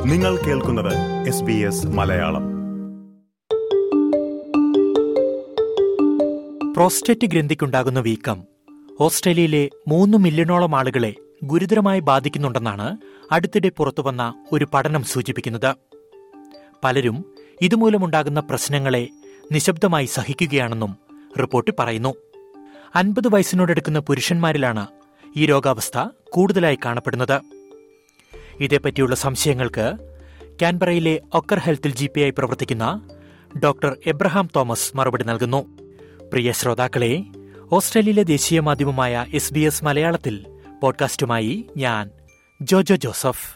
നിങ്ങൾ കേൾക്കുന്നത് S B S Malayalam prostate ഗ്രന്ഥിക്കുണ്ടാകുന്ന വീക്കം ഓസ്ട്രേലിയയിലെ മൂന്ന് മില്യണോളം ആളുകളെ ഗുരുതരമായി ബാധിക്കുന്നുണ്ടെന്നാണ് അടുത്തിടെ പുറത്തുവന്ന ഒരു പഠനം സൂചിപ്പിക്കുന്നത് പലരും ഇതുമൂലമുണ്ടാകുന്ന പ്രശ്നങ്ങളെ നിശബ്ദമായി സഹിക്കുകയാണെന്നും റിപ്പോർട്ടിൽ പറയുന്നു അൻപത് വയസ്സിനോടടുക്കുന്ന പുരുഷന്മാരിലാണ് ഈ രോഗാവസ്ഥ കൂടുതലായി കാണപ്പെടുന്നത് ഇതേപ്പറ്റിയുള്ള സംശയങ്ങൾക്ക് കാൻബറയിലെ ഒക്കർ ഹെൽത്തിൽ ജി പി ആയി പ്രവർത്തിക്കുന്ന ഡോക്ടർ എബ്രഹാം തോമസ് മറുപടി നൽകുന്നു പ്രിയ ശ്രോതാക്കളെ ഓസ്ട്രേലിയയിലെ ദേശീയ മാധ്യമമായ എസ് ബി എസ് മലയാളത്തിൽ പോഡ്കാസ്റ്റുമായി ഞാൻ ജോജോ ജോസഫ്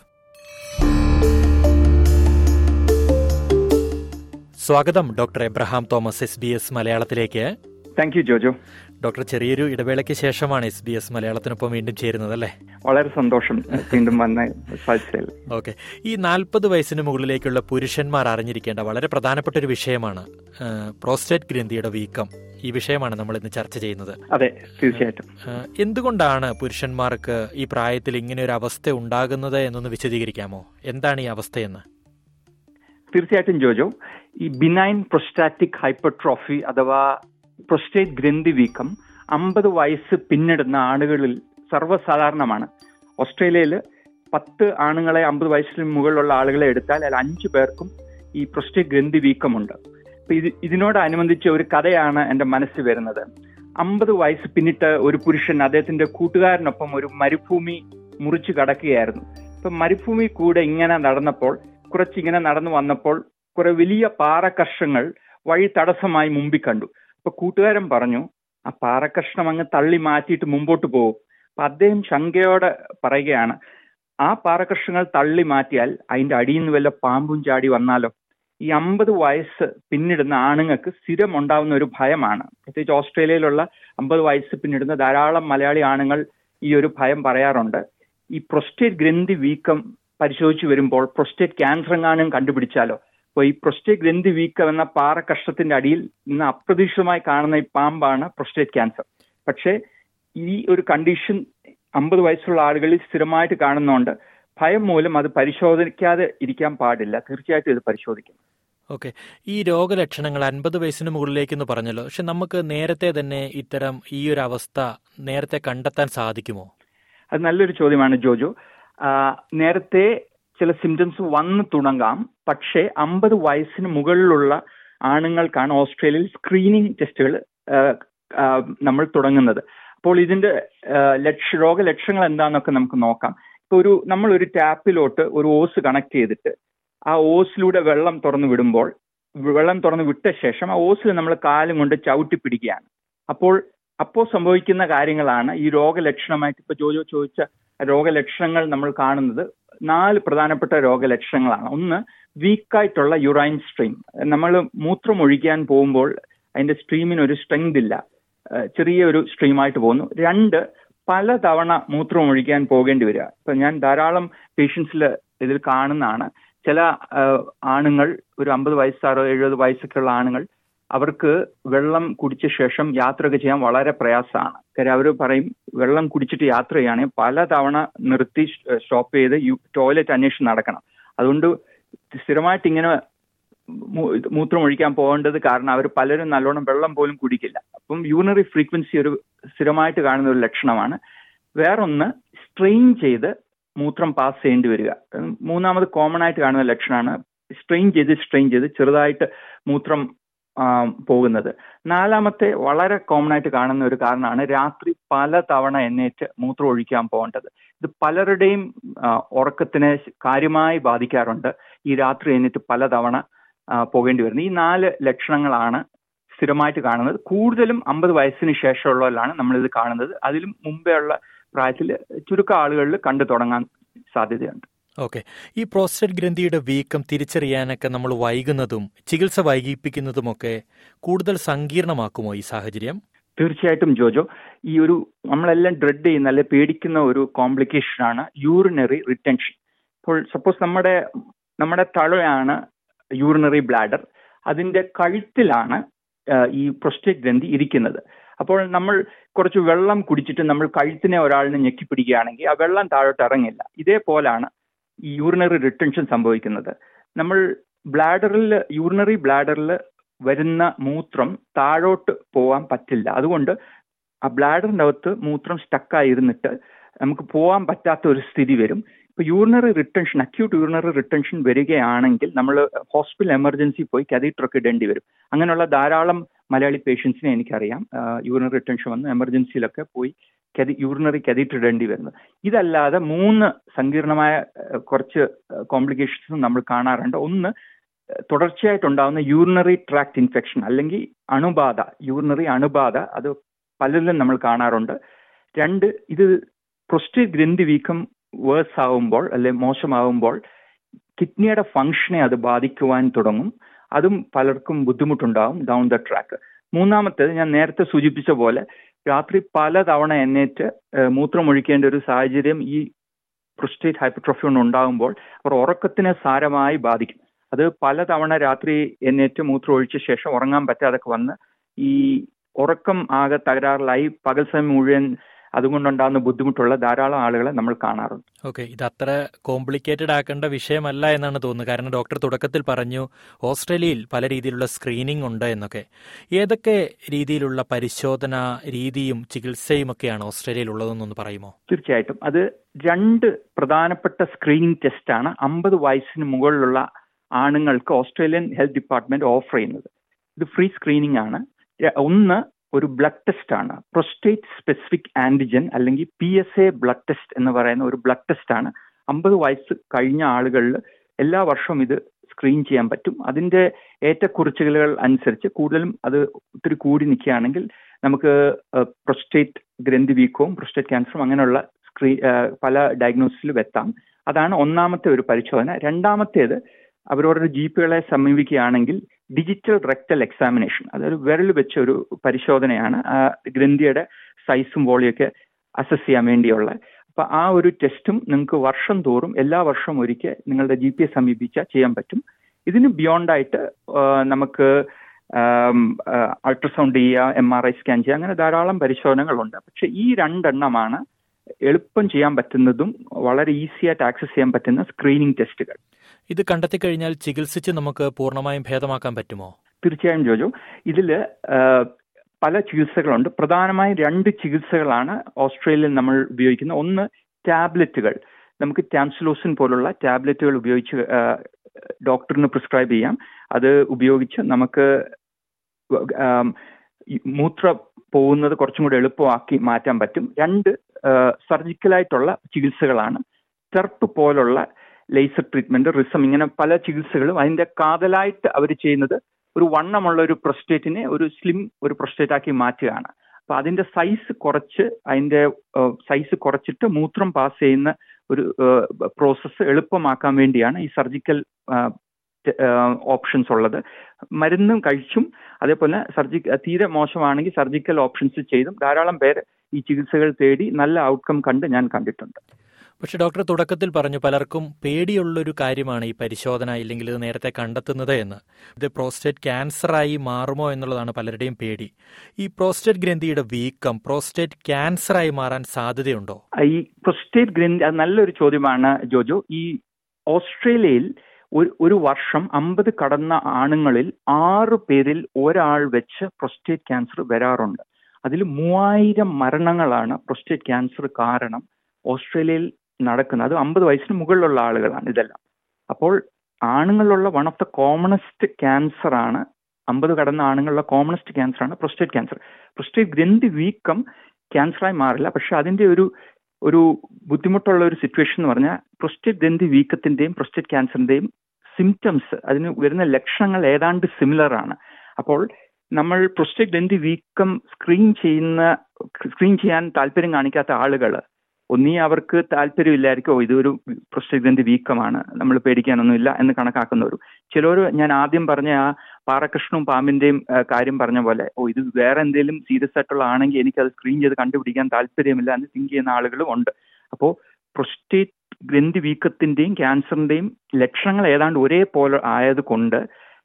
സ്വാഗതം doctor Abraham Thomas S B S മലയാളത്തിലേക്ക് താങ്ക് യു ജോജോ ഡോക്ടർ ചെറിയൊരു ഇടവേളയ്ക്ക് ശേഷമാണ് എസ് ബി എസ് മലയാളത്തിനൊപ്പം വീണ്ടും ചേരുന്നത് അല്ലേ വളരെ സന്തോഷം വീണ്ടും വന്ന സാധിച്ചതിൽ ഓക്കെ ഈ നാൽപ്പത് വയസ്സിന് മുകളിലേക്കുള്ള പുരുഷന്മാർ അറിഞ്ഞിരിക്കേണ്ട വളരെ പ്രധാനപ്പെട്ട ഒരു വിഷയമാണ് പ്രോസ്റ്റേറ്റ് ഗ്രന്ഥിയുടെ വീക്കം ഈ വിഷയമാണ് നമ്മൾ ഇന്ന് ചർച്ച ചെയ്യുന്നത് അതെ തീർച്ചയായിട്ടും ഏഹ്, എന്തുകൊണ്ടാണ് പുരുഷന്മാർക്ക് ഈ പ്രായത്തിൽ ഇങ്ങനെ ഒരു അവസ്ഥ ഉണ്ടാകുന്നത് എന്നൊന്ന് വിശദീകരിക്കാമോ എന്താണ് ഈ അവസ്ഥയെന്ന് തീർച്ചയായിട്ടും ജോജോ ഈ ബിനൈൻ പ്രൊസ്റ്റാറ്റിക് ഹൈപ്പർട്രോഫി അഥവാ പ്രൊസ്റ്റേറ്റ് ഗ്രന്ഥി വീക്കം അമ്പത് വയസ്സ് പിന്നിടുന്ന ആളുകളിൽ സർവ്വസാധാരണമാണ് ഓസ്ട്രേലിയയിൽ പത്ത് ആണുങ്ങളെ അമ്പത് വയസ്സിന് മുകളിലുള്ള ആളുകളെ എടുത്താൽ അതിൽ അഞ്ചു പേർക്കും ഈ പ്രൊസ്റ്റേറ്റ് ഗ്രന്ഥി വീക്കമുണ്ട് അപ്പൊ ഇത് ഇതിനോടനുബന്ധിച്ച് ഒരു കഥയാണ് എൻ്റെ മനസ്സിൽ വരുന്നത് അമ്പത് വയസ്സ് പിന്നിട്ട് ഒരു പുരുഷൻ അദ്ദേഹത്തിന്റെ കൂട്ടുകാരനൊപ്പം ഒരു മരുഭൂമി മുറിച്ചു കടക്കുകയായിരുന്നു ഇപ്പൊ മരുഭൂമി കൂടെ ഇങ്ങനെ നടന്നപ്പോൾ കുറച്ചിങ്ങനെ നടന്നു വന്നപ്പോൾ കുറെ വലിയ പാറക്കഷ്ണങ്ങൾ വഴി തടസ്സമായി മുമ്പിൽ കണ്ടു അപ്പൊ കൂട്ടുകാരൻ പറഞ്ഞു ആ പാറക്കഷ്ണം അങ്ങ് തള്ളി മാറ്റിയിട്ട് മുമ്പോട്ട് പോകും അപ്പൊ അദ്ദേഹം ശങ്കയോടെ പറയുകയാണ് ആ പാറക്കഷ്ണങ്ങൾ തള്ളി മാറ്റിയാൽ അതിന്റെ അടിയിൽ നിന്ന് വല്ല പാമ്പും ചാടി വന്നാലോ ഈ അമ്പത് വയസ്സ് പിന്നിടുന്ന ആണുങ്ങൾക്ക് സ്ഥിരം ഉണ്ടാവുന്ന ഒരു ഭയമാണ് പ്രത്യേകിച്ച് ഓസ്ട്രേലിയയിലുള്ള അമ്പത് വയസ്സ് പിന്നിടുന്ന ധാരാളം മലയാളി ആണുങ്ങൾ ഈ ഒരു ഭയം പറയാറുണ്ട് ഈ പ്രൊസ്റ്റേറ്റ് ഗ്രന്ഥി വീക്കം പരിശോധിച്ചു വരുമ്പോൾ പ്രൊസ്റ്റേറ്റ് ക്യാൻസർ എങ്ങാനും കണ്ടുപിടിച്ചാലോ അപ്പോൾ ഈ പ്രൊസ്റ്റേറ്റ് ഗ്രന്ഥി വീക്കം എന്ന പാറക്കഷ്ണത്തിന്റെ അടിയിൽ ഇന്ന് അപ്രതീക്ഷിതമായി കാണുന്ന ഈ പാമ്പാണ് പ്രൊസ്റ്റേറ്റ് ക്യാൻസർ പക്ഷേ ഈ ഒരു കണ്ടീഷൻ അമ്പത് വയസ്സുള്ള ആളുകളിൽ സ്ഥിരമായിട്ട് കാണുന്നതുകൊണ്ട് ഭയം മൂലം അത് പരിശോധിക്കാതെ ഇരിക്കാൻ പാടില്ല തീർച്ചയായിട്ടും ഇത് പരിശോധിക്കണം ഓക്കെ ഈ രോഗലക്ഷണങ്ങൾ അൻപത് വയസ്സിന് മുകളിലേക്കെന്ന് പറഞ്ഞല്ലോ പക്ഷെ നമുക്ക് നേരത്തെ തന്നെ ഇത്തരം ഈ ഒരു അവസ്ഥ നേരത്തെ കണ്ടെത്താൻ സാധിക്കുമോ അത് നല്ലൊരു ചോദ്യമാണ് ജോജോ ആ, നേരത്തെ ചില സിംറ്റംസ് വന്നു തുടങ്ങാം പക്ഷേ അമ്പത് വയസ്സിന് മുകളിലുള്ള ആണുങ്ങൾക്കാണ് ഓസ്ട്രേലിയയിൽ സ്ക്രീനിങ് ടെസ്റ്റുകൾ നമ്മൾ തുടങ്ങുന്നത് അപ്പോൾ ഇതിന്റെ ആ, ലക്ഷ രോഗലക്ഷണങ്ങൾ എന്താണെന്നൊക്കെ നമുക്ക് നോക്കാം ഇപ്പൊ ഒരു നമ്മൾ ഒരു ടാപ്പിലോട്ട് ഒരു ഓസ് കണക്ട് ചെയ്തിട്ട് ആ ഓസിലൂടെ വെള്ളം തുറന്നു വിടുമ്പോൾ വെള്ളം തുറന്നു വിട്ട ശേഷം ആ ഓസിൽ നമ്മൾ കാലും കൊണ്ട് ചവിട്ടി പിടിക്കുകയാണ് അപ്പോൾ അപ്പോൾ സംഭവിക്കുന്ന കാര്യങ്ങളാണ് ഈ രോഗലക്ഷണമായിട്ട് ഇപ്പൊ ജോജോ ചോദിച്ച രോഗലക്ഷണങ്ങൾ നമ്മൾ കാണുന്നത് നാല് പ്രധാനപ്പെട്ട രോഗലക്ഷണങ്ങളാണ് ഒന്ന് വീക്കായിട്ടുള്ള യുറൈൻ സ്ട്രീം നമ്മൾ മൂത്രം ഒഴിക്കാൻ പോകുമ്പോൾ അതിന്റെ സ്ട്രീമിന് ഒരു സ്ട്രെങ്ത് ഇല്ല ഏഹ് ചെറിയ ഒരു സ്ട്രീമായിട്ട് പോകുന്നു രണ്ട് പലതവണ മൂത്രം ഒഴിക്കാൻ പോകേണ്ടി വരിക ഇപ്പൊ ഞാൻ ധാരാളം പേഷ്യൻസിൽ ഇതിൽ കാണുന്നതാണ് ചില ഏഹ് ആണുങ്ങൾ ഒരു അമ്പത് വയസ്സാറോ എഴുപത് വയസ്സൊക്കെയുള്ള ആണുങ്ങൾ അവർക്ക് വെള്ളം കുടിച്ച ശേഷം യാത്രയൊക്കെ ചെയ്യാൻ വളരെ പ്രയാസമാണ് കാര്യം അവർ പറയും വെള്ളം കുടിച്ചിട്ട് യാത്ര ചെയ്യുകയാണെങ്കിൽ പലതവണ നിർത്തി സ്റ്റോപ്പ് ചെയ്ത് ടോയ്ലറ്റ് അന്വേഷിച്ച് നടക്കണം അതുകൊണ്ട് സ്ഥിരമായിട്ട് ഇങ്ങനെ മൂ- മൂത്രം ഒഴിക്കാൻ പോകേണ്ടത് കാരണം അവർ പലരും നല്ലോണം വെള്ളം പോലും കുടിക്കില്ല അപ്പം യൂറിനറി ഫ്രീക്വൻസി ഒരു സ്ഥിരമായിട്ട് കാണുന്ന ഒരു ലക്ഷണമാണ് വേറൊന്ന് സ്ട്രെയിൻ ചെയ്ത് മൂത്രം പാസ് ചെയ്യേണ്ടി വരിക ഉം, മൂന്നാമത് കോമൺ ആയിട്ട് കാണുന്ന ലക്ഷണമാണ് സ്ട്രെയിൻ ചെയ്ത് സ്ട്രെയിൻ ചെയ്ത് ചെറുതായിട്ട് മൂത്രം ആ, പോകുന്നത് നാലാമത്തെ വളരെ കോമൺ ആയിട്ട് കാണുന്ന ഒരു കാരണമാണ് രാത്രി പല തവണ എണ്ണേറ്റ് മൂത്രം ഒഴിക്കാൻ പോകേണ്ടത് ഇത് പലരുടെയും ആ, ഉറക്കത്തിനെ കാര്യമായി ബാധിക്കാറുണ്ട് ഈ രാത്രി എണ്ണീറ്റ് പലതവണ ആ, പോകേണ്ടി വരുന്നത് ഈ നാല് ലക്ഷണങ്ങളാണ് സ്ഥിരമായിട്ട് കാണുന്നത് കൂടുതലും അമ്പത് വയസ്സിന് ശേഷമുള്ളവരിലാണ് നമ്മളിത് കാണുന്നത് അതിലും മുമ്പേ ഉള്ള പ്രായത്തിൽ ചുരുക്കം ആളുകളിൽ കണ്ടു തുടങ്ങാൻ സാധ്യതയുണ്ട് ഓക്കെ ഈ പ്രോസ്റ്റേറ്റ് ഗ്രന്ഥിയുടെ വീക്കം തിരിച്ചറിയാനൊക്കെ നമ്മൾ വൈകുന്നതും ചികിത്സ വൈകിപ്പിക്കുന്നതുമൊക്കെ കൂടുതൽ സങ്കീർണമാക്കുമോ ഈ സാഹചര്യം തീർച്ചയായിട്ടും ജോജോ ഈ ഒരു നമ്മളെല്ലാം ഡ്രെഡ് ചെയ്യുന്ന അല്ലെ പേടിക്കുന്ന ഒരു കോംപ്ലിക്കേഷൻ ആണ് യൂറിനറി റിട്ടൻഷൻ ഇപ്പോൾ സപ്പോസ് നമ്മുടെ നമ്മുടെ തളയാണ് യൂറിനറി ബ്ലാഡർ അതിന്റെ കഴുത്തിലാണ് ആ, ഈ പ്രൊസ്റ്റേറ്റ് ഗ്രന്ഥി ഇരിക്കുന്നത് അപ്പോൾ നമ്മൾ കുറച്ച് വെള്ളം കുടിച്ചിട്ട് നമ്മൾ കഴുത്തിനെ ഒരാളിനെ ഞെക്കി പിടിക്കുകയാണെങ്കിൽ ആ വെള്ളം താഴോട്ട് ഇറങ്ങില്ല ഇതേപോലാണ് ഈ യൂറിനറി റിട്ടൻഷൻ സംഭവിക്കുന്നത് നമ്മൾ ബ്ലാഡറിൽ യൂറിനറി ബ്ലാഡറിൽ വരുന്ന മൂത്രം താഴോട്ട് പോകാൻ പറ്റില്ല അതുകൊണ്ട് ആ ബ്ലാഡറിൻ്റെ അകത്ത് മൂത്രം സ്റ്റക്കായിരുന്നിട്ട് നമുക്ക് പോകാൻ പറ്റാത്ത ഒരു സ്ഥിതി വരും ഇപ്പൊ urinary retention acute urinary retention വരികയാണെങ്കിൽ നമ്മൾ ഹോസ്പിറ്റൽ എമർജൻസി പോയി കതീറ്റർ ഒക്കെ ഇടേണ്ടി വരും അങ്ങനെയുള്ള ധാരാളം മലയാളി പേഷ്യൻസിനെ എനിക്കറിയാം യൂറിനറി റിട്ടൻഷൻ വന്ന് എമർജൻസിയിലൊക്കെ പോയി കതി യൂറിനറി കതീറ്റർ ഇടേണ്ടി വരുന്നത് ഇതല്ലാതെ മൂന്ന് സങ്കീർണമായ കുറച്ച് കോംപ്ലിക്കേഷൻസ് നമ്മൾ കാണാറുണ്ട് ഒന്ന് തുടർച്ചയായിട്ടുണ്ടാകുന്ന യൂറിനറി ട്രാക്ട് ഇൻഫെക്ഷൻ അല്ലെങ്കിൽ അണുബാധ യൂറിനറി അണുബാധ അത് പലരിലും നമ്മൾ കാണാറുണ്ട് രണ്ട് ഇത് പ്രൊസ്റ്റേറ്റ് ഗ്രന്ഥി വീക്കം വേഴ്സ് ആവുമ്പോൾ അല്ലെ മോശമാവുമ്പോൾ കിഡ്നിയുടെ ഫങ്ഷനെ അത് ബാധിക്കുവാൻ തുടങ്ങും അതും പലർക്കും ബുദ്ധിമുട്ടുണ്ടാവും ഡൗൺ ദ ട്രാക്ക് മൂന്നാമത്തേത് ഞാൻ നേരത്തെ സൂചിപ്പിച്ച പോലെ രാത്രി പലതവണ എന്നേറ്റ് മൂത്രമൊഴിക്കേണ്ട ഒരു സാഹചര്യം ഈ പ്രൊസ്റ്റേറ്റ് ഹൈപ്പർട്രോഫി കൊണ്ട് ഉണ്ടാകുമ്പോൾ അവർ ഉറക്കത്തിനെ സാരമായി ബാധിക്കും അത് പലതവണ രാത്രി എന്നേറ്റ് മൂത്രം ഒഴിച്ച ശേഷം ഉറങ്ങാൻ പറ്റാതൊക്കെ വന്ന് ഈ ഉറക്കം ആകെ തകരാറിലായി പകൽ സമയം മുഴുവൻ അതുകൊണ്ടുണ്ടാകുന്ന ബുദ്ധിമുട്ടുള്ള ധാരാളം ആളുകളെ നമ്മൾ കാണാറുണ്ട് ഓക്കെ ഇത് അത്ര കോംപ്ലിക്കേറ്റഡ് ആക്കേണ്ട വിഷയമല്ല എന്നാണ് തോന്നുന്നത് കാരണം ഡോക്ടർ തുടക്കത്തിൽ പറഞ്ഞു ഓസ്ട്രേലിയയിൽ പല രീതിയിലുള്ള സ്ക്രീനിംഗ് ഉണ്ട് എന്നൊക്കെ ഏതൊക്കെ രീതിയിലുള്ള പരിശോധന രീതിയും ചികിത്സയും ഒക്കെയാണ് ഓസ്ട്രേലിയയിൽ ഉള്ളതെന്നൊന്ന് പറയുമോ തീർച്ചയായിട്ടും അത് രണ്ട് പ്രധാനപ്പെട്ട സ്ക്രീനിംഗ് ടെസ്റ്റാണ് അമ്പത് വയസ്സിന് മുകളിലുള്ള ആണുങ്ങൾക്ക് ഓസ്ട്രേലിയൻ ഹെൽത്ത് ഡിപ്പാർട്ട്മെന്റ് ഓഫർ ചെയ്യുന്നത് ഇത് ഫ്രീ സ്ക്രീനിംഗ് ആണ് ഒന്ന് ഒരു ബ്ലഡ് ടെസ്റ്റ് ആണ് പ്രൊസ്റ്റേറ്റ് സ്പെസിഫിക് ആന്റിജൻ അല്ലെങ്കിൽ P S A blood test എന്ന് പറയുന്ന ഒരു ബ്ലഡ് ടെസ്റ്റ് ആണ് അമ്പത് വയസ്സ് കഴിഞ്ഞ ആളുകളിൽ എല്ലാ വർഷവും ഇത് സ്ക്രീൻ ചെയ്യാൻ പറ്റും അതിന്റെ ഏറ്റക്കുറിച്ചുകൾ അനുസരിച്ച് കൂടുതലും അത് ഒത്തിരി കൂടി നിൽക്കുകയാണെങ്കിൽ നമുക്ക് പ്രൊസ്റ്റേറ്റ് ഗ്രന്ഥി വീക്കവും പ്രൊസ്റ്റേറ്റ് ക്യാൻസറും അങ്ങനെയുള്ള സ്ക്രീ പല ഡയഗ്നോസിസിലും എത്താം അതാണ് ഒന്നാമത്തെ ഒരു പരിശോധന രണ്ടാമത്തേത് അവരോടൊരു ജി പികളെ സമീപിക്കുകയാണെങ്കിൽ ഡിജിറ്റൽ റെക്ടൽ എക്സാമിനേഷൻ അതൊരു വിരൽ വെച്ച ഒരു പരിശോധനയാണ് ആ ഗ്രന്ഥിയുടെ സൈസും വോളിയൊക്കെ അസസ് ചെയ്യാൻ വേണ്ടിയുള്ള അപ്പൊ ആ ഒരു ടെസ്റ്റും നിങ്ങൾക്ക് വർഷം തോറും എല്ലാ വർഷവും ഒരിക്കൽ നിങ്ങളുടെ ജി പിയെ സമീപിച്ചാൽ ചെയ്യാൻ പറ്റും ഇതിന് ബിയോണ്ട് ആയിട്ട് നമുക്ക് അൾട്രാസൗണ്ട് ചെയ്യുക എം ആർ ഐ സ്കാൻ ചെയ്യുക അങ്ങനെ ധാരാളം പരിശോധനകളുണ്ട് പക്ഷെ ഈ രണ്ടെണ്ണമാണ് എളുപ്പം ചെയ്യാൻ പറ്റുന്നതും വളരെ ഈസി ആയിട്ട് ആക്സസ് ചെയ്യാൻ പറ്റുന്ന സ്ക്രീനിങ് ടെസ്റ്റുകൾ ഇത് കണ്ടെത്തി കഴിഞ്ഞാൽ ചികിത്സിച്ച് നമുക്ക് പൂർണ്ണമായും ഭേദമാക്കാൻ പറ്റുമോ തീർച്ചയായും ജോജു ഇതിൽ പല ചികിത്സകളുണ്ട് പ്രധാനമായും രണ്ട് ചികിത്സകളാണ് ഓസ്ട്രേലിയയിൽ നമ്മൾ ഉപയോഗിക്കുന്ന ഒന്ന് ടാബ്ലറ്റുകൾ നമുക്ക് ടാൻസുലോസിൻ പോലുള്ള ടാബ്ലറ്റുകൾ ഉപയോഗിച്ച് ഡോക്ടറിന് പ്രിസ്ക്രൈബ് ചെയ്യാം അത് ഉപയോഗിച്ച് നമുക്ക് മൂത്ര പോകുന്നത് കുറച്ചും കൂടി എളുപ്പമാക്കി മാറ്റാൻ പറ്റും രണ്ട് സർജിക്കലായിട്ടുള്ള ചികിത്സകളാണ് ടെർപ്പ് പോലുള്ള ലേസർ ട്രീറ്റ്മെന്റ് റിസം ഇങ്ങനെ പല ചികിത്സകളും അതിന്റെ കാതലായിട്ട് അവർ ചെയ്യുന്നത് ഒരു വണ്ണമുള്ള ഒരു പ്രൊസ്റ്റേറ്റിനെ ഒരു സ്ലിം ഒരു പ്രൊസ്റ്റേറ്റ് ആക്കി മാറ്റുകയാണ് അപ്പൊ അതിന്റെ സൈസ് കുറച്ച് അതിന്റെ സൈസ് കുറച്ചിട്ട് മൂത്രം പാസ് ചെയ്യുന്ന ഒരു പ്രോസസ്സ് എളുപ്പമാക്കാൻ വേണ്ടിയാണ് ഈ സർജിക്കൽ ഓപ്ഷൻസ് ഉള്ളത് മരുന്നും കഴിച്ചും അതേപോലെ സർജി തീരെ മോശമാണെങ്കിൽ സർജിക്കൽ ഓപ്ഷൻസ് ചെയ്തും ധാരാളം പേര് ഈ ചികിത്സകൾ തേടി നല്ല ഔട്ട്കം കണ്ട് ഞാൻ കണ്ടിട്ടുണ്ട് പക്ഷെ ഡോക്ടർ തുടക്കത്തിൽ പറഞ്ഞു പലർക്കും പേടിയുള്ളൊരു കാര്യമാണ് ഈ പരിശോധന ഇല്ലെങ്കിൽ ഇത് നേരത്തെ കണ്ടെത്തുന്നത് എന്ന് ഇത് പ്രോസ്റ്റേറ്റ് ക്യാൻസറായി മാറുമോ എന്നുള്ളതാണ് പലരുടെയും പേടി ഈ പ്രോസ്റ്റേറ്റ് ഗ്രന്ഥിയുടെ വീക്കം പ്രോസ്റ്റേറ്റ് ക്യാൻസറായി മാറാൻ സാധ്യതയുണ്ടോ ഈ പ്രോസ്റ്റേറ്റ് ഗ്രന്ഥി അത് നല്ലൊരു ചോദ്യമാണ് ജോജോ ഈ ഓസ്ട്രേലിയയിൽ ഒരു ഒരു വർഷം അമ്പത് കടന്ന ആണുങ്ങളിൽ ആറ് പേരിൽ ഒരാൾ വെച്ച് പ്രൊസ്റ്റേറ്റ് ക്യാൻസർ വരാറുണ്ട് അതിൽ മൂവായിരം മരണങ്ങളാണ് പ്രൊസ്റ്റേറ്റ് ക്യാൻസർ കാരണം ഓസ്ട്രേലിയയിൽ നടക്കുന്നത് അത് അമ്പത് വയസ്സിന് മുകളിലുള്ള ആളുകളാണ് ഇതെല്ലാം അപ്പോൾ ആണുങ്ങളിലുള്ള one of the commonest cancer ആണ് അമ്പത് കടന്ന ആണുങ്ങളിലുള്ള കോമണസ്റ്റ് ക്യാൻസർ ആണ് പ്രൊസ്റ്റേറ്റ് ക്യാൻസർ പ്രൊസ്റ്റേറ്റ് ഗ്രന്ഥി വീക്കം ക്യാൻസറായി മാറില്ല പക്ഷെ അതിന്റെ ഒരു ഒരു ബുദ്ധിമുട്ടുള്ള ഒരു സിറ്റുവേഷൻ എന്ന് പറഞ്ഞാൽ പ്രൊസ്റ്റേറ്റ് ഗ്രന്ഥി വീക്കത്തിന്റെയും പ്രൊസ്റ്റേറ്റ് ക്യാൻസറിന്റെയും സിംറ്റംസ് അതിന് വരുന്ന ലക്ഷണങ്ങൾ ഏതാണ്ട് സിമിലർ ആണ് അപ്പോൾ നമ്മൾ പ്രൊസ്റ്റേറ്റ് ഗ്രന്ഥി വീക്കം സ്ക്രീൻ ചെയ്യുന്ന സ്ക്രീൻ ചെയ്യാൻ താല്പര്യം കാണിക്കാത്ത ആളുകൾ ഒന്നീ അവർക്ക് താല്പര്യമില്ലായിരിക്കും ഓ ഇതൊരു പ്രൊസ്റ്റേറ്റ് ഗ്രന്ഥി വീക്കമാണ് നമ്മൾ പേടിക്കാനൊന്നുമില്ല എന്ന് കണക്കാക്കുന്നവരും ചിലർ ഞാൻ ആദ്യം പറഞ്ഞ ആ പാറകൃഷ്ണവും പാമ്പിന്റെയും കാര്യം പറഞ്ഞ പോലെ ഓ ഇത് വേറെ എന്തെങ്കിലും സീരിയസ് ആയിട്ടുള്ള ആണെങ്കിൽ എനിക്ക് അത് സ്ക്രീൻ ചെയ്ത് കണ്ടുപിടിക്കാൻ താല്പര്യമില്ല എന്ന് തിങ്ക് ചെയ്യുന്ന ആളുകളും ഉണ്ട് അപ്പോൾ പ്രൊസ്റ്റേറ്റ് ഗ്രന്ഥി വീക്കത്തിന്റെയും ക്യാൻസറിന്റെയും ലക്ഷണങ്ങൾ ഏതാണ്ട് ഒരേപോലെ ആയതുകൊണ്ട്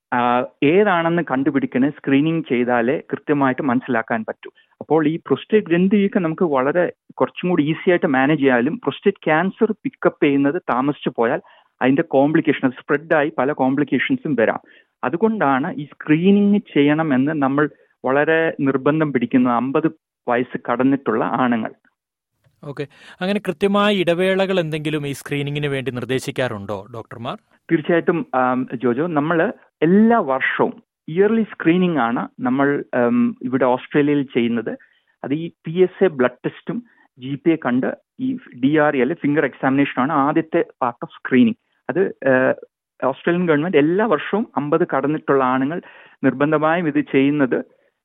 ഏതാണെന്ന് കണ്ടുപിടിക്കണേ സ്ക്രീനിങ് ചെയ്താലേ കൃത്യമായിട്ട് മനസ്സിലാക്കാൻ പറ്റൂ അപ്പോൾ ഈ പ്രൊസ്റ്റേറ്റ് ഗ്രന്ഥിയൊക്കെ നമുക്ക് വളരെ കുറച്ചും കൂടി ഈസി ആയിട്ട് മാനേജ് ചെയ്യാനും പ്രൊസ്റ്റേറ്റ് ക്യാൻസർ പിക്കപ്പ് ചെയ്യുന്നത് താമസിച്ചു പോയാൽ അതിന്റെ കോംപ്ലിക്കേഷൻ സ്പ്രെഡായി പല കോംപ്ലിക്കേഷൻസും വരാം അതുകൊണ്ടാണ് ഈ സ്ക്രീനിങ് ചെയ്യണം എന്ന് നമ്മൾ വളരെ നിർബന്ധം പിടിക്കുന്ന അമ്പത് വയസ്സ് കടന്നിട്ടുള്ള ആണുങ്ങൾ ഓക്കെ അങ്ങനെ കൃത്യമായ ഇടവേളകൾ എന്തെങ്കിലും ഈ സ്ക്രീനിങ്ങിന് വേണ്ടി നിർദ്ദേശിക്കാറുണ്ടോ ഡോക്ടർമാർ തീർച്ചയായിട്ടും ജോജോ നമ്മൾ എല്ലാ വർഷവും ഇയർലി സ്ക്രീനിങ് ആണ് നമ്മൾ ഇവിടെ ഓസ്ട്രേലിയയിൽ ചെയ്യുന്നത് അത് ഈ പി എസ് എ ബ്ലഡ് ടെസ്റ്റും ജി പി എ കണ്ട് ഈ D R L finger examination ആണ് ആദ്യത്തെ പാർട്ട് ഓഫ് സ്ക്രീനിങ് അത് ഓസ്ട്രേലിയൻ ഗവൺമെന്റ് എല്ലാ വർഷവും അമ്പത് കടന്നിട്ടുള്ള ആണുങ്ങൾ നിർബന്ധമായും ഇത് ചെയ്യുന്നത്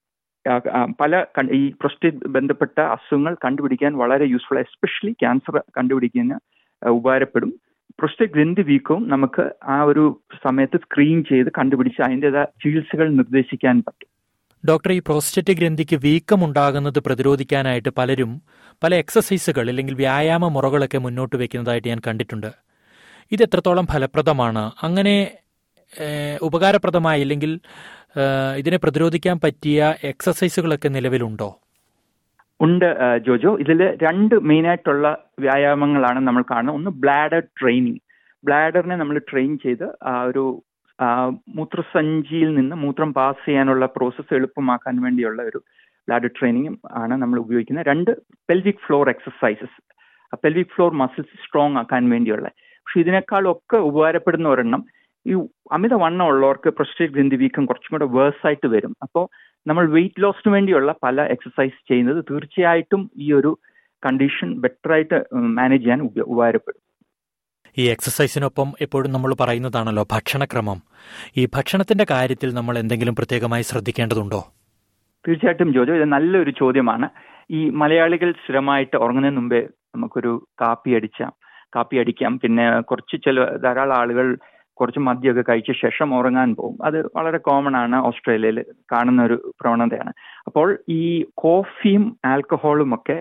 പല ഈ പ്രൊസ്റ്റേറ്റ് ബന്ധപ്പെട്ട അസുഖങ്ങൾ കണ്ടുപിടിക്കാൻ വളരെ യൂസ്ഫുൾ എസ്പെഷ്യലി ക്യാൻസർ കണ്ടുപിടിക്കാൻ ഉപകാരപ്പെടും പ്രൊസ്റ്റേറ്റ് ഗ്രന്ഥി വീക്കവും നമുക്ക് ആ ഒരു സമയത്ത് സ്ക്രീൻ ചെയ്ത് കണ്ടുപിടിച്ച് അതിൻ്റെതായ ചികിത്സകൾ നിർദ്ദേശിക്കാൻ പറ്റും ഡോക്ടർ ഈ പ്രോസ്റ്റേറ്റ് ഗ്രന്ഥിക്ക് വീക്കം ഉണ്ടാകുന്നത് പ്രതിരോധിക്കാനായിട്ട് പലരും പല എക്സസൈസുകൾ അല്ലെങ്കിൽ വ്യായാമ മുറകളൊക്കെ മുന്നോട്ട് വെക്കുന്നതായിട്ട് ഞാൻ കണ്ടിട്ടുണ്ട് ഇത് എത്രത്തോളം ഫലപ്രദമാണ് അങ്ങനെ ഉപകാരപ്രദമായ അല്ലെങ്കിൽ ഇതിനെ പ്രതിരോധിക്കാൻ പറ്റിയ എക്സസൈസുകളൊക്കെ നിലവിലുണ്ടോ ഉണ്ട് ജോജോ ഇതിൽ രണ്ട് മെയിൻ ആയിട്ടുള്ള വ്യായാമങ്ങളാണ് നമ്മൾ കാണുന്നത് ഒന്ന് ബ്ലാഡർ ട്രെയിനിങ് ബ്ലാഡറിനെ നമ്മൾ ട്രെയിൻ ചെയ്ത് ആ ഒരു മൂത്രസഞ്ചിയിൽ നിന്ന് മൂത്രം പാസ് ചെയ്യാനുള്ള പ്രോസസ്സ് എളുപ്പമാക്കാൻ വേണ്ടിയുള്ള ഒരു ബ്ലാഡർ ട്രെയിനിങ്ങും ആണ് നമ്മൾ ഉപയോഗിക്കുന്നത് രണ്ട് pelvic floor exercises pelvic floor muscles strong ആക്കാൻ വേണ്ടിയുള്ള പക്ഷെ ഇതിനേക്കാളൊക്കെ ഉപകാരപ്പെടുന്ന ഒരെണ്ണം ഈ അമിത വണ്ണം ഉള്ളവർക്ക് പ്രൊസ്റ്റേറ്റ് ഗ്രന്ഥി വീക്കം കുറച്ചും കൂടെ വേഴ്സ് ആയിട്ട് വരും അപ്പോൾ നമ്മൾ വെയിറ്റ് ലോസിന് വേണ്ടിയുള്ള പല എക്സസൈസ് ചെയ്യുന്നത് തീർച്ചയായിട്ടും ഈ ഒരു കണ്ടീഷൻ ബെറ്റർ ആയിട്ട് മാനേജ് ചെയ്യാൻ ഉപകാരപ്പെടും ഈ എക്സസൈസിനൊപ്പം എപ്പോഴും നമ്മൾ പറയുന്നതാണല്ലോ ഭക്ഷണക്രമം ഈ ഭക്ഷണത്തിന്റെ കാര്യത്തിൽ നമ്മൾ എന്തെങ്കിലും പ്രത്യേകമായി ശ്രദ്ധിക്കേണ്ടതുണ്ടോ തീർച്ചയായിട്ടും ജോജോ ഇത് നല്ലൊരു ചോദ്യമാണ് ഈ മലയാളികൾ സ്ഥിരമായിട്ട് ഉറങ്ങുന്നതിന് മുമ്പേ നമുക്കൊരു കാപ്പി അടിച്ചാം കാപ്പി അടിക്കാം പിന്നെ കുറച്ച് ചില ധാരാളം ആളുകൾ കുറച്ച് മദ്യമൊക്കെ കഴിച്ച ശേഷം ഉറങ്ങാൻ പോകും അത് വളരെ കോമൺ ആണ് ഓസ്ട്രേലിയയിൽ കാണുന്ന ഒരു പ്രവണതയാണ് അപ്പോൾ ഈ കോഫിയും ആൽക്കഹോളും ഒക്കെ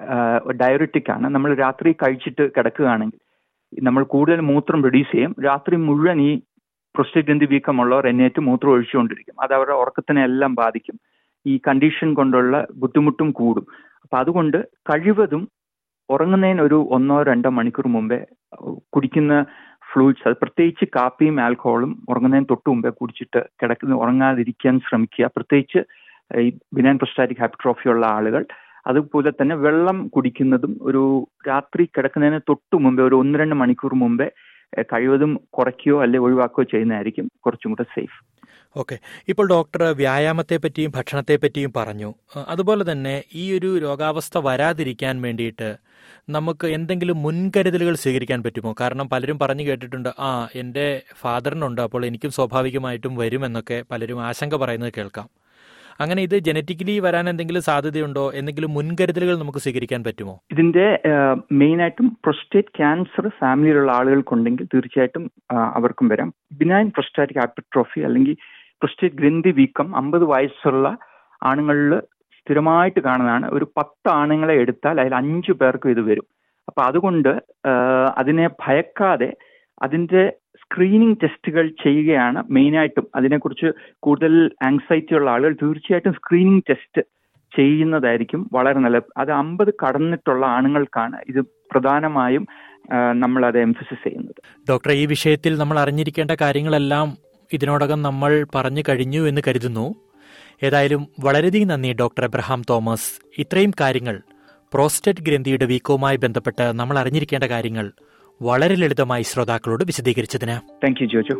ഡയറിറ്റിക് ആണ് നമ്മൾ രാത്രി കഴിച്ചിട്ട് കിടക്കുകയാണെങ്കിൽ നമ്മൾ കൂടുതൽ മൂത്രം പ്രൊഡ്യൂസ് ചെയ്യും രാത്രി മുഴുവൻ ഈ പ്രൊസ്റ്റേറ്റ് ഗ്രന്ഥി വീക്കമുള്ളവർ എന്നേറ്റ് മൂത്രം ഒഴിച്ചുകൊണ്ടിരിക്കും അത് അവരുടെ ഉറക്കത്തിനെ എല്ലാം ബാധിക്കും ഈ കണ്ടീഷൻ കൊണ്ടുള്ള ബുദ്ധിമുട്ടും കൂടും അപ്പൊ അതുകൊണ്ട് കഴിവതും ഉറങ്ങുന്നതിന് ഒരു ഒന്നോ രണ്ടോ മണിക്കൂർ മുമ്പേ കുടിക്കുന്ന ഫ്ലൂയിഡ്സ് അത് പ്രത്യേകിച്ച് കാപ്പിയും ആൽക്കഹോളും ഉറങ്ങുന്നതിന് തൊട്ട് മുമ്പേ കുടിച്ചിട്ട് കിടക്കുന്ന ഉറങ്ങാതിരിക്കാൻ ശ്രമിക്കുക പ്രത്യേകിച്ച് ഈ ബിനാൻ പ്രൊസ്റ്റാറ്റിക് ഹൈപ്പർട്രോഫി ഉള്ള ആളുകൾ അതുപോലെ തന്നെ വെള്ളം കുടിക്കുന്നതും ഒരു രാത്രി കിടക്കുന്നതിന് തൊട്ട് മുമ്പേ ഒരു ഒന്ന് രണ്ട് മണിക്കൂർ മുമ്പേ കഴിവതും കുറയ്ക്കുകയോ അല്ലെ ഒഴിവാക്കുകയോ ചെയ്യുന്നതായിരിക്കും കുറച്ചും കൂടെ സേഫ് ഓക്കെ ഇപ്പോൾ ഡോക്ടർ വ്യായാമത്തെ പറ്റിയും ഭക്ഷണത്തെ പറ്റിയും പറഞ്ഞു അതുപോലെ തന്നെ ഈ ഒരു രോഗാവസ്ഥ വരാതിരിക്കാൻ വേണ്ടിയിട്ട് നമുക്ക് എന്തെങ്കിലും മുൻകരുതലുകൾ സ്വീകരിക്കാൻ പറ്റുമോ കാരണം പലരും പറഞ്ഞു കേട്ടിട്ടുണ്ട് ആ എൻ്റെ ഫാദറിനുണ്ട് അപ്പോൾ എനിക്കും സ്വാഭാവികമായിട്ടും വരുമെന്നൊക്കെ പലരും ആശങ്ക പറയുന്നത് കേൾക്കാം അങ്ങനെ ഇത് ജനറ്റിക്കലി വരാൻ എന്തെങ്കിലും സാധ്യതയുണ്ടോ എന്തെങ്കിലും മുൻകരുതലുകൾ നമുക്ക് സ്വീകരിക്കാൻ പറ്റുമോ ഇതിന്റെ മെയിൻ ആയിട്ടും പ്രൊസ്റ്റേറ്റ് ക്യാൻസർ ഫാമിലിയിലുള്ള ആളുകൾക്കുണ്ടെങ്കിൽ തീർച്ചയായിട്ടും അവർക്കും വരാം ബിനൈൻ പ്രൊസ്റ്റാറ്റിക് ഹൈപ്പർട്രോഫി അല്ലെങ്കിൽ പ്രൊസ്റ്റേറ്റ് ഗ്രന്ഥി വീക്കം അമ്പത് വയസ്സുള്ള ആണുങ്ങളിൽ സ്ഥിരമായിട്ട് കാണുന്നതാണ് ഒരു പത്ത് ആണുങ്ങളെ എടുത്താൽ അതിൽ അഞ്ചു പേർക്കും ഇത് വരും അപ്പൊ അതുകൊണ്ട് അതിനെ ഭയക്കാതെ അതിന്റെ സ്ക്രീനിങ് ടെസ്റ്റുകൾ ചെയ്യുകയാണ് മെയിനായിട്ടും അതിനെക്കുറിച്ച് കൂടുതൽ ആങ്സൈറ്റി ഉള്ള ആളുകൾ തീർച്ചയായിട്ടും സ്ക്രീനിങ് ടെസ്റ്റ് ചെയ്യുന്നതായിരിക്കും വളരെ നല്ലത് അത് അമ്പത് കടന്നിട്ടുള്ള ആണുങ്ങൾക്കാണ് ഇത് പ്രധാനമായും നമ്മൾ അത് എംഫസിസ് ചെയ്യുന്നത് ഡോക്ടർ ഈ വിഷയത്തിൽ നമ്മൾ അറിഞ്ഞിരിക്കേണ്ട കാര്യങ്ങളെല്ലാം ഇതിനോടകം നമ്മൾ പറഞ്ഞു കഴിഞ്ഞു എന്ന് കരുതുന്നു ഏതായാലും വളരെയധികം നന്ദി ഡോക്ടർ എബ്രഹാം തോമസ് ഇത്രയും കാര്യങ്ങൾ പ്രോസ്റ്റേറ്റ് ഗ്രന്ഥിയുടെ വീക്കവുമായി ബന്ധപ്പെട്ട് നമ്മൾ അറിഞ്ഞിരിക്കേണ്ട കാര്യങ്ങൾ വളരെ ലളിതമായി ശ്രോതാക്കളോട് വിശദീകരിച്ചതിന് താങ്ക് യു ജോജോ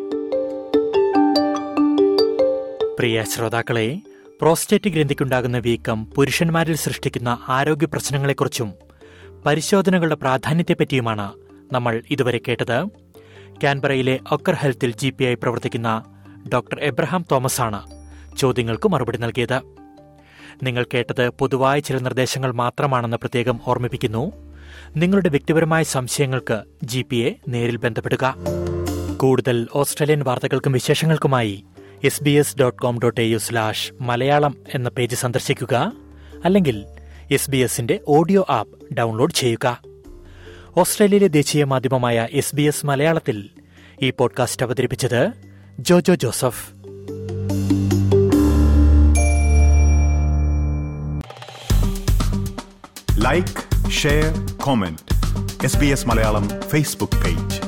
പ്രിയ ശ്രോതാക്കളെ പ്രോസ്റ്റേറ്റ് ഗ്രന്ഥിക്കുണ്ടാകുന്ന വീക്കം പുരുഷന്മാരിൽ സൃഷ്ടിക്കുന്ന ആരോഗ്യ പ്രശ്നങ്ങളെക്കുറിച്ചും പരിശോധനകളുടെ പ്രാധാന്യത്തെപ്പറ്റിയുമാണ് നമ്മൾ ഇതുവരെ കേട്ടത് കാൻബറയിലെ ഒക്കർ ഹെൽത്തിൽ ജി പി ആയി പ്രവർത്തിക്കുന്ന ഡോക്ടർ എബ്രഹാം തോമസ് ആണ് ചോദ്യങ്ങൾക്ക് മറുപടി നൽകിയത് നിങ്ങൾ കേട്ടത് പൊതുവായ ചില നിർദ്ദേശങ്ങൾ മാത്രമാണെന്ന് പ്രത്യേകം ഓർമ്മിപ്പിക്കുന്നു നിങ്ങളുടെ വ്യക്തിപരമായ സംശയങ്ങൾക്ക് ജി പി എ നേരിൽ ബന്ധപ്പെടുക കൂടുതൽ ഓസ്ട്രേലിയൻ വാർത്തകൾക്കും വിശേഷങ്ങൾക്കുമായി S B S dot com dot A U slash Malayalam എന്ന പേജ് സന്ദർശിക്കുക അല്ലെങ്കിൽ എസ് ബി എസിന്റെ ഓഡിയോ ആപ്പ് ഡൗൺലോഡ് ചെയ്യുക ഓസ്ട്രേലിയയിലെ ദേശീയ മാധ്യമമായ എസ് ബി എസ് മലയാളത്തിൽ ഈ പോഡ്കാസ്റ്റ് അവതരിപ്പിച്ചത് Jojo Joseph like share comment S B S Malayalam Facebook page